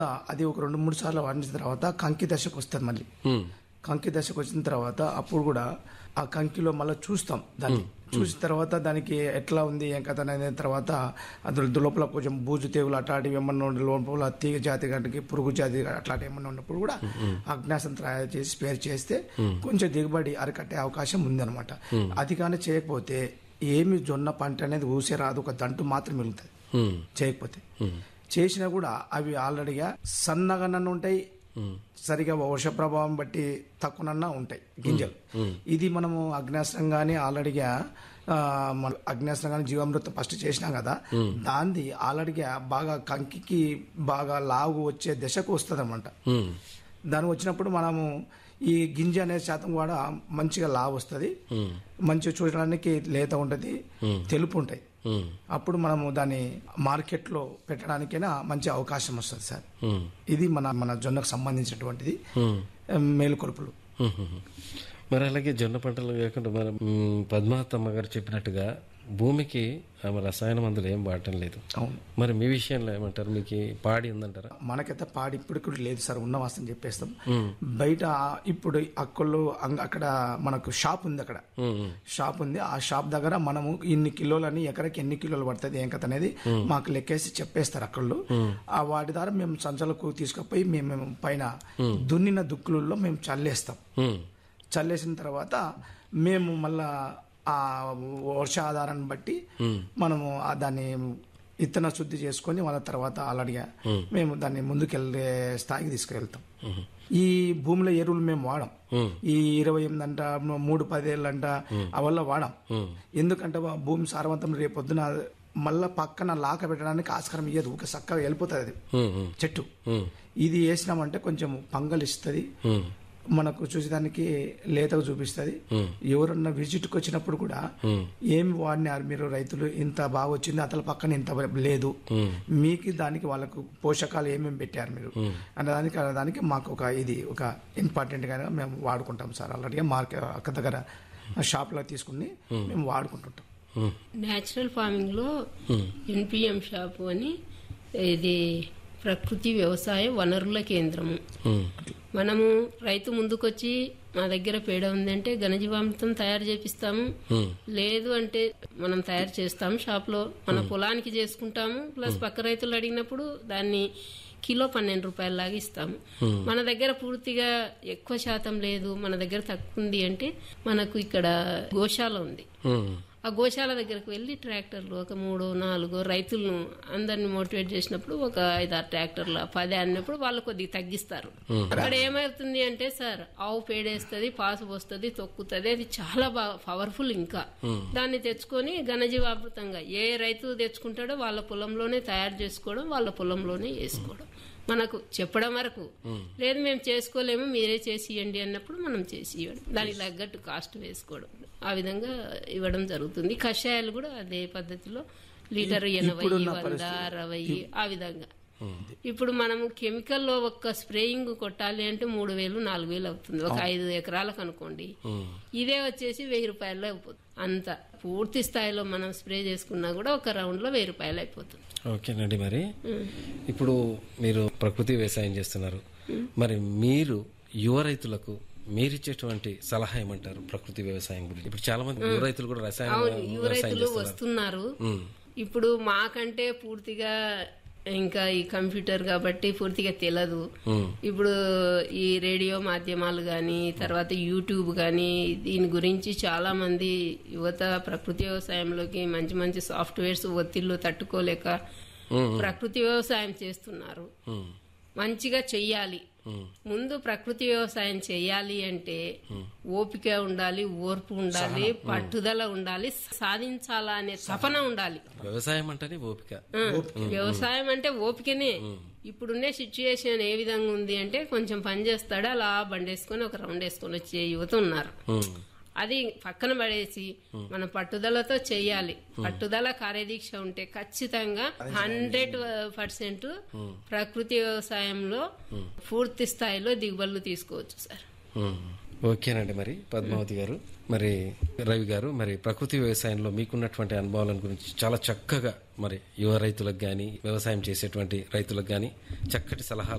అది ఒక రెండు మూడు సార్లు వాడించిన తర్వాత కంకి దశకు వస్తుంది మళ్ళీ కంకి దశకు వచ్చిన తర్వాత అప్పుడు కూడా ఆ కంకిలో మళ్ళీ చూస్తాం దాన్ని చూసిన తర్వాత దానికి ఎట్లా ఉంది ఏం కథ అనేది తర్వాత అందులో లోపల కొంచెం బూజు తెగులు అట్లాంటివి ఏమన్నా ఉండే లోపల తీగ జాతి గంటకి పురుగు జాతి అట్లాంటివి ఏమన్నా ఉన్నప్పుడు కూడా అజ్ఞాసం తయారు చేసి స్పేర్ చేస్తే కొంచెం దిగుబడి అరికట్టే అవకాశం ఉందన్నమాట అది కానీ చేయకపోతే ఏమి జొన్న పంట అనేది ఊసే రాదు ఒక దంటు మాత్రం మిగులుతుంది చేయకపోతే చేసినా కూడా అవి ఆల్రెడీగా సన్నగానన్నా ఉంటాయి సరిగా వర్ష ప్రభావం బట్టి తక్కువనన్నా ఉంటాయి గింజలు ఇది మనము అగ్నేస్త్రం కానీ ఆల్రెడీగా ఆ, మన అగ్నేస్త్రం కానీ జీవామృతం ఫస్ట్ చేసినాం కదా దాంది ఆల్రెడీగా బాగా కంకికి బాగా లాగు వచ్చే దశకు వస్తుంది అనమాట దానికి వచ్చినప్పుడు మనము ఈ గింజ అనే శాతం కూడా మంచిగా లావు వస్తుంది మంచిగా చూడడానికి లేత ఉంటుంది తెలుపు ఉంటాయి అప్పుడు మనము దాన్ని మార్కెట్లో పెట్టడానికైనా మంచి అవకాశం వస్తుంది సార్ ఇది మన మన జొన్నకు సంబంధించినటువంటిది మేలుకొలుపులు మరి అలాగే జొన్న పంటలు కాకుండా మన మ్, పద్మావతమ్మ గారు చెప్పినట్టుగా భూమికి ఆమె రసాయన మందులు ఏం వాడటం లేదు అవును మరి మీ విషయంలో ఏమంటారు మీకు ఈ పాడి ఉందంటారా మనకైతే పాడి ఇప్పుడు కూడా లేదు సార్ ఉన్న వాస్తవం చెప్పేస్తాం బయట ఇప్పుడు అక్కళ్ళు అంగ- అక్కడ మనకు షాప్ ఉంది అక్కడ షాప్ ఉంది ఆ షాప్ దగ్గర మనము ఇన్ని కిలోలని ఎకరకి ఎన్ని కిలోలు పడుతుంది ఏం కథ అనేది మాకు లెక్కేసి చెప్పేస్తారు అక్కళ్ళు ఆ వాటి ద్వారా మేము సంచలకు తీసుకుపోయి మేము మేము పైన దున్నిన దుక్కులలో మేము చల్లేస్తాం ఉమ్, చల్లేసిన తర్వాత మేము మళ్ళా ఆ వర్ష ఆధారాన్ని బట్టి మనము ఆ దాన్ని ఇత్తన శుద్ధి చేసుకొని వాళ్ళ తర్వాత ఆల్రెడీగా మేము దాన్ని ముందుకెళ్ళే స్థాయికి తీసుకెళ్తాం ఈ భూమిలో ఎరువులు మేము వాడం ఈ ఇరవై ఎనిమిది అంట మూడు పదేళ్ళు అంట అవల్ల వాడం ఎందుకంటే ఆ భూమి సారవంతం రేపొద్దున మళ్ళా పక్కన లాక పెట్టడానికి ఆస్కారం ఇయ్యదు ఒక చక్కగా వెళ్ళిపోతుంది అది ఉమ్, ఉమ్, చెట్టు ఉమ్, ఇది వేసినామంటే కొంచెం పంగల్ ఇస్తుంది ఉమ్, మనకు చూసేదానికి లేతగా చూపిస్తుంది ఎవరన్నా విజిట్కి వచ్చినప్పుడు కూడా ఏమి వాడినారు మీరు రైతులు ఇంత బాగా వచ్చింది అతల పక్కన ఇంత లేదు మీకు దానికి వాళ్ళకు పోషకాలు ఏమేమి పెట్టారు మీరు అనే దానికి అనే దానికి మాకు ఒక ఇది ఒక ఇంపార్టెంట్ గా మేము వాడుకుంటాం సార్ ఆల్రెడీ మార్కెట్ అక్క దగ్గర షాప్లో తీసుకుని మేము వాడుకుంటుంటాం ఉమ్, న్యాచురల్ ఫార్మింగ్ లో ఎన్పిఎం షాపు అని ఇది ప్రకృతి వ్యవసాయ వనరుల కేంద్రము ఉమ్, మనము రైతు ముందుకొచ్చి మా దగ్గర పేడ ఉందంటే ఘనజీవామృతం తయారు చేపిస్తాము లేదు అంటే మనం తయారు చేస్తాము షాప్ లో మన పొలానికి చేసుకుంటాము ప్లస్ పక్క రైతులు అడిగినప్పుడు దాన్ని కిలో పన్నెండు రూపాయల లాగా ఇస్తాము మన దగ్గర పూర్తిగా ఎక్కువ శాతం లేదు మన దగ్గర తక్కువ ఉంది అంటే మనకు ఇక్కడ గోశాల ఉంది ఉమ్, ఆ గోశాల దగ్గరకు వెళ్ళి ట్రాక్టర్లు ఒక మూడు నాలుగు రైతులను అందరిని మోటివేట్ చేసినప్పుడు ఒక ఐదారు ట్రాక్టర్లు పది అన్నప్పుడు వాళ్ళు కొద్దిగా తగ్గిస్తారు అక్కడ ఏమవుతుంది అంటే సార్ ఆవు పేడేస్తుంది పాసు పోస్తుంది తొక్కుతుంది అది చాలా బాగా పవర్ఫుల్ ఇంకా దాన్ని తెచ్చుకొని ఘనజీవామృతంగా ఏ రైతు తెచ్చుకుంటాడో వాళ్ళ పొలంలోనే తయారు చేసుకోవడం వాళ్ళ పొలంలోనే వేసుకోవడం మనకు చెప్పడం వరకు లేదు మేము చేసుకోలేము మీరే చేసి ఇవ్వండి అన్నప్పుడు మనం చేసి ఇవ్వడం దానికి తగ్గట్టు కాస్ట్ వేసుకోవడం ఆ విధంగా ఇవ్వడం జరుగుతుంది కషాయాలు కూడా అదే పద్ధతిలో లీటర్ ఎనభై ఇప్పుడున్న వంద పరిస్థితి- అరవై ఆ విధంగా ఇప్పుడు మనము కెమికల్ లో ఒక్క స్ప్రేయింగ్ కొట్టాలి అంటే మూడు వేలు నాలుగు వేలు అవుతుంది ఒక ఐదు ఎకరాలకు అనుకోండి ఇదే వచ్చేసి వెయ్యి రూపాయల్లో అయిపోతుంది అంత పూర్తి స్థాయిలో మనం స్ప్రే చేసుకున్నా కూడా ఒక రౌండ్ లో వెయ్యి రూపాయలు అయిపోతుంది ఓకేనండి మరి ఇప్పుడు మీరు ప్రకృతి వ్యవసాయం చేస్తున్నారు మరి మీరు యువ రైతులకు మీరిచ్చేటువంటి సలహా ఏమంటారు ప్రకృతి వ్యవసాయం గురించి ఇప్పుడు చాలా మంది యువ రైతులు కూడా రసాయన అవును యువ వ్యవసాయం రైతులు చేస్తున్నారు వస్తున్నారు ఉమ్, ఇప్పుడు మాకంటే పూర్తిగా ఇంకా ఈ కంప్యూటర్ కాబట్టి పూర్తిగా తెలియదు ఉమ్, ఇప్పుడు ఈ రేడియో మాధ్యమాలు కానీ తర్వాత యూట్యూబ్ కానీ దీని గురించి చాలా మంది యువత ప్రకృతి వ్యవసాయంలోకి మంచి మంచి సాఫ్ట్వేర్స్ ఒత్తిళ్లు తట్టుకోలేక ప్రకృతి వ్యవసాయం చేస్తున్నారు ఉమ్, మంచిగా చెయ్యాలి ముందు ప్రకృతి వ్యవసాయం చేయాలి అంటే ఓపిక ఉండాలి ఓర్పు ఉండాలి పట్టుదల ఉండాలి సాధించాలా అనే తపన ఉండాలి వ్యవసాయం అంటేనే ఓపిక ఆ, వ్యవసాయం అంటే ఓపికనే ఇప్పుడున్నే సిచ్యుయేషన్ ఏ విధంగా ఉంది అంటే కొంచెం పని చేస్తాడు అలా బండేసుకొని ఒక రౌండ్ వేసుకొని వచ్చే యువత ఉన్నారు ఉమ్, అది పక్కన పడేసి మన పట్టుదలతో చేయాలి పట్టుదల కార్యదీక్ష ఉంటే ఖచ్చితంగా హండ్రెడ్ పర్సెంట్ ప్రకృతి వ్యవసాయంలో పూర్తి స్థాయిలో దిగుబడులు తీసుకోవచ్చు సార్ ఉమ్. ఓకేనండి మరి పద్మావతి గారు మరి రవి గారు మరి ప్రకృతి వ్యవసాయంలో మీకున్నటువంటి అనుభవాల గురించి చాలా చక్కగా మరి యువ రైతులకు కానీ వ్యవసాయం చేసేటువంటి రైతులకు కానీ చక్కటి సలహాలు